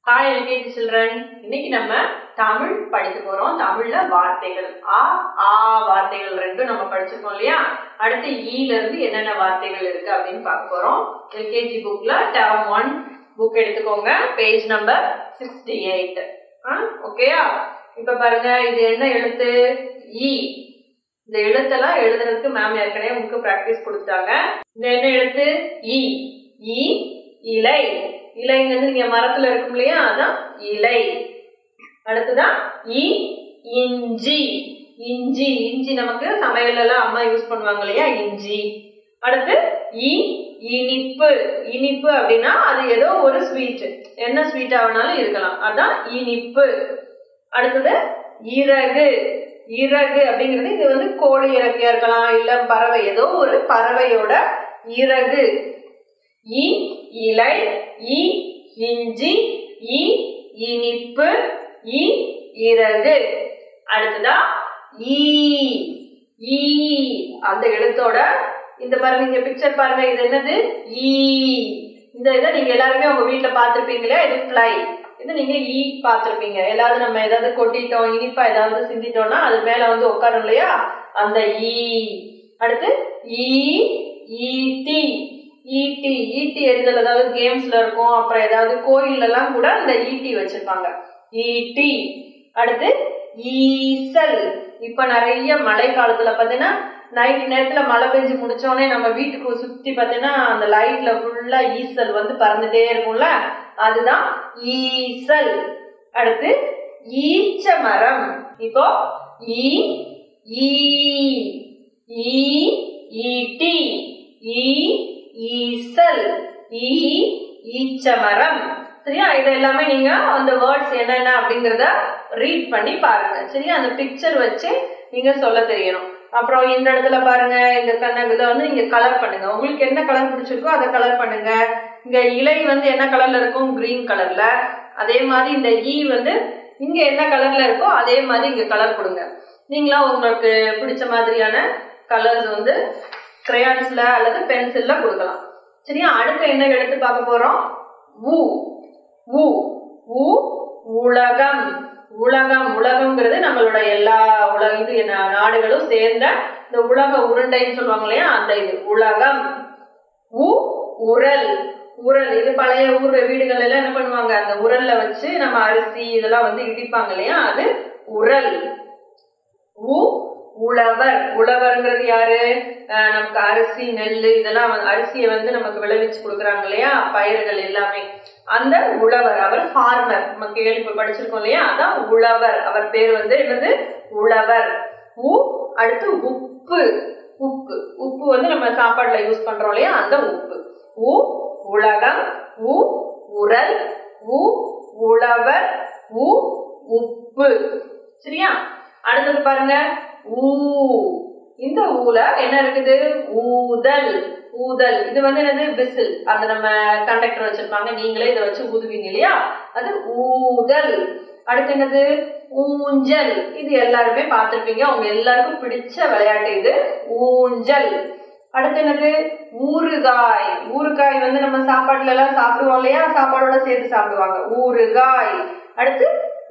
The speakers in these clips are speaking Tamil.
ஹாய் எல்கேஜி சில்ட்ரன் இன்னைக்கு நம்ம தமிழ் படிக்க போறோம் தமிழ்ல வார்த்தைகள் ஆ ஆ வார்த்தைகள் ரெண்டும் நம்ம படிச்சிருக்கோம் இல்லையா அடுத்து ஈல இருந்து என்னென்ன வார்த்தைகள் இருக்கு அப்படின்னு பார்க்க போறோம் எல்கேஜி புக்ல டேர்ம் ஒன் புக் எடுத்துக்கோங்க பேஜ் நம்பர் சிக்ஸ்டி எயிட் ஓகேயா இப்ப பாருங்க இது என்ன எழுத்து ஈ இந்த எழுத்தெல்லாம் எழுதுறதுக்கு மேம் ஏற்கனவே உங்களுக்கு ப்ராக்டிஸ் கொடுத்துட்டாங்க இந்த என்ன எழுத்து இ இ இலை இலைங்கிறது நீங்க மரத்துல இருக்கும் இல்லையா அதான் இலை அடுத்ததான் இ இஞ்சி இஞ்சி இஞ்சி நமக்கு சமையல் எல்லாம் அம்மா யூஸ் பண்ணுவாங்க இல்லையா இஞ்சி அடுத்து இ இனிப்பு இனிப்பு அப்படின்னா அது ஏதோ ஒரு ஸ்வீட் என்ன ஸ்வீட் ஆனாலும் இருக்கலாம் அதான் இனிப்பு அடுத்தது இறகு இறகு அப்படிங்கிறது இது வந்து கோழி இறக்கையா இருக்கலாம் இல்ல பறவை ஏதோ ஒரு பறவையோட இறகு இ இலை இ இஞ்சி இ இனிப்பு இ இறகு அடுத்ததா ஈ ஈ அந்த எழுத்தோட இந்த பாருங்க இங்க பிக்சர் பாருங்க இது என்னது ஈ இந்த இதை நீங்க எல்லாருமே உங்க வீட்டுல பாத்திருப்பீங்களே இது ஃப்ளை இது நீங்க ஈ பார்த்துருப்பீங்க ஏதாவது நம்ம ஏதாவது கொட்டிட்டோம் இனிப்பா ஏதாவது சிந்திட்டோம்னா அது மேல வந்து உட்காரும் இல்லையா அந்த ஈ அடுத்து ஈ ஈட்டி ஈட்டி ஈட்டி எறிதல் அதாவது கேம்ஸ்ல இருக்கும் அப்புறம் ஏதாவது கோயில்ல எல்லாம் கூட அந்த ஈட்டி வச்சிருப்பாங்க ஈட்டி அடுத்து ஈசல் இப்ப நிறைய மழை காலத்துல பாத்தீங்கன்னா நைட் நேரத்துல மழை பெஞ்சு முடிச்சோடனே நம்ம வீட்டுக்கு சுத்தி பாத்தீங்கன்னா அந்த லைட்ல ஃபுல்லா ஈசல் வந்து பறந்துட்டே இருக்கும்ல அதுதான் ஈசல் அடுத்து ஈச்ச மரம் இப்போ ஈ ஈ ஈ ஈட்டி ஈ ஈசல் ஈ ஈச்ச மரம் சரியா இது எல்லாமே நீங்க அந்த வேர்ட்ஸ் என்னென்ன அப்படிங்கறத ரீட் பண்ணி பாருங்க சரியா அந்த பிக்சர் வச்சு நீங்க சொல்ல தெரியணும் அப்புறம் இந்த இடத்துல பாருங்க இந்த கண்ண இதை வந்து நீங்க கலர் பண்ணுங்க உங்களுக்கு என்ன கலர் பிடிச்சிருக்கோ அதை கலர் பண்ணுங்க இங்க இலை வந்து என்ன கலர்ல இருக்கும் கிரீன் கலர்ல அதே மாதிரி இந்த ஈ வந்து இங்க என்ன கலர்ல இருக்கோ அதே மாதிரி இங்க கலர் கொடுங்க நீங்களா உங்களுக்கு பிடிச்ச மாதிரியான கலர்ஸ் வந்து கிரையான்ஸ்ல அல்லது பென்சில்ல கொடுக்கலாம் சரியா அடுத்து என்ன எடுத்து பார்க்க போறோம் ஊ ஊ ஊ உலகம் உலகம் உலகம்ங்கிறது நம்மளோட எல்லா உலக இது நாடுகளும் சேர்ந்த இந்த உலக உருண்டைன்னு சொல்லுவாங்க இல்லையா அந்த இது உலகம் உ உரல் உரல் இது பழைய ஊர் வீடுகள் எல்லாம் என்ன பண்ணுவாங்க அந்த உரல்ல வச்சு நம்ம அரிசி இதெல்லாம் வந்து இடிப்பாங்க இல்லையா அது உரல் உ உழவர் உழவர்ங்கிறது யாரு நமக்கு அரிசி நெல் இதெல்லாம் அரிசியை வந்து நமக்கு விளைவிச்சு கொடுக்குறாங்க இல்லையா பயிர்கள் எல்லாமே அந்த உழவர் அவர் ஃபார்மர் நம்ம கேள்வி படிச்சிருக்கோம் இல்லையா அதான் உழவர் அவர் பேர் வந்து என்னது உழவர் உ அடுத்து உப்பு உப்பு உப்பு வந்து நம்ம சாப்பாடுல யூஸ் பண்றோம் இல்லையா அந்த உப்பு உ உலகம் உ உரல் உ உழவர் உ உப்பு சரியா அடுத்தது பாருங்க ஊ இந்த ஊல என்ன இருக்குது ஊதல் ஊதல் இது வந்து என்னது விசில் அந்த நம்ம கண்டக்டர் வச்சிருப்பாங்க நீங்களே இதை வச்சு ஊதுவீங்க இல்லையா அது ஊதல் அடுத்து என்னது ஊஞ்சல் இது எல்லாருமே பார்த்துருப்பீங்க அவங்க எல்லாருக்கும் பிடிச்ச விளையாட்டு இது ஊஞ்சல் அடுத்து என்னது ஊறுகாய் ஊறுகாய் வந்து நம்ம சாப்பாட்டுல எல்லாம் சாப்பிடுவோம் இல்லையா சாப்பாடோட சேர்த்து சாப்பிடுவாங்க ஊறுகாய் அடுத்து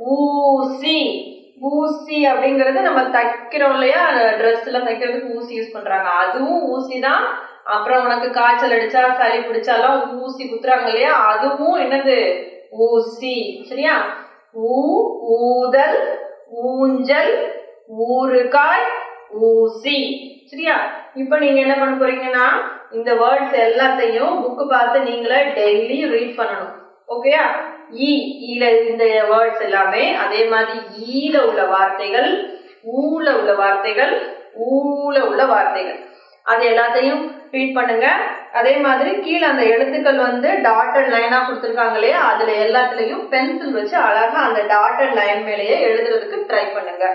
ஊசி ஊசி அப்படிங்கறது நம்ம தைக்கிறோம் இல்லையா ட்ரெஸ் எல்லாம் தைக்கிறதுக்கு ஊசி யூஸ் பண்றாங்க அதுவும் ஊசி தான் அப்புறம் உனக்கு காய்ச்சல் அடிச்சா சளி பிடிச்சாலாம் ஊசி குத்துறாங்க இல்லையா அதுவும் என்னது ஊசி சரியா ஊ ஊதல் ஊஞ்சல் ஊறுகாய் ஊசி சரியா இப்ப நீங்க என்ன பண்ண போறீங்கன்னா இந்த வேர்ட்ஸ் எல்லாத்தையும் புக்கு பார்த்து நீங்களே டெய்லி ரீட் பண்ணணும் ஓகேயா ஈ ஈல இந்த வேர்ட்ஸ் எல்லாமே அதே மாதிரி ஈல உள்ள வார்த்தைகள் ஊல உள்ள வார்த்தைகள் ஊல உள்ள வார்த்தைகள் அது எல்லாத்தையும் ரீட் பண்ணுங்க அதே மாதிரி கீழே அந்த எழுத்துக்கள் வந்து டாட்டட் லைனா கொடுத்துருக்காங்க இல்லையா அதுல எல்லாத்துலயும் பென்சில் வச்சு அழகா அந்த டாட்டட் லைன் மேலேயே எழுதுறதுக்கு ட்ரை பண்ணுங்க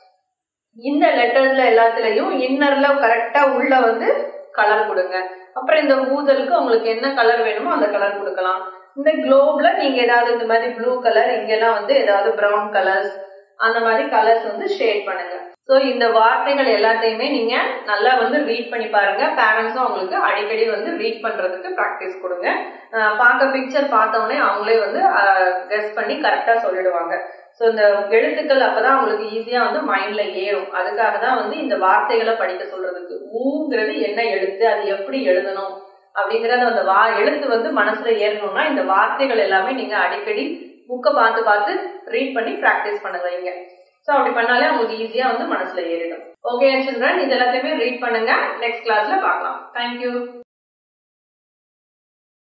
இந்த லெட்டர்ஸ்ல எல்லாத்துலயும் இன்னர்ல கரெக்டா உள்ள வந்து கலர் கொடுங்க அப்புறம் இந்த ஊதலுக்கு உங்களுக்கு என்ன கலர் வேணுமோ அந்த கலர் கொடுக்கலாம் இந்த குளோப்ல நீங்க ஏதாவது இந்த மாதிரி ப்ளூ கலர் இங்கெல்லாம் வந்து ஏதாவது ப்ரௌன் கலர்ஸ் அந்த மாதிரி கலர்ஸ் வந்து ஷேட் பண்ணுங்க ஸோ இந்த வார்த்தைகள் எல்லாத்தையுமே நீங்க நல்லா வந்து ரீட் பண்ணி பாருங்க பேரண்ட்ஸும் அவங்களுக்கு அடிக்கடி வந்து ரீட் பண்றதுக்கு ப்ராக்டிஸ் கொடுங்க அஹ் பார்க்க பிக்சர் பார்த்தோன்னே அவங்களே வந்து கெஸ் பண்ணி கரெக்டாக சொல்லிடுவாங்க ஸோ இந்த எழுத்துக்கள் அப்பதான் அவங்களுக்கு ஈஸியா வந்து மைண்ட்ல ஏறும் அதுக்காக தான் வந்து இந்த வார்த்தைகளை படிக்க சொல்றதுக்கு ஊங்கிறது என்ன எழுத்து அது எப்படி எழுதணும் அப்படிங்கறத அந்த வா எழுத்து வந்து மனசுல ஏறணும்னா இந்த வார்த்தைகள் எல்லாமே நீங்க அடிக்கடி புக்கை பார்த்து பார்த்து ரீட் பண்ணி ப்ராக்டிஸ் பண்ண வைங்க ஸோ அப்படி பண்ணாலே உங்களுக்கு ஈஸியா வந்து மனசுல ஏறிடும் ஓகே சில்ட்ரன் இது எல்லாத்தையுமே ரீட் பண்ணுங்க நெக்ஸ்ட் கிளாஸ்ல பார்க்கலாம் தேங்க்யூ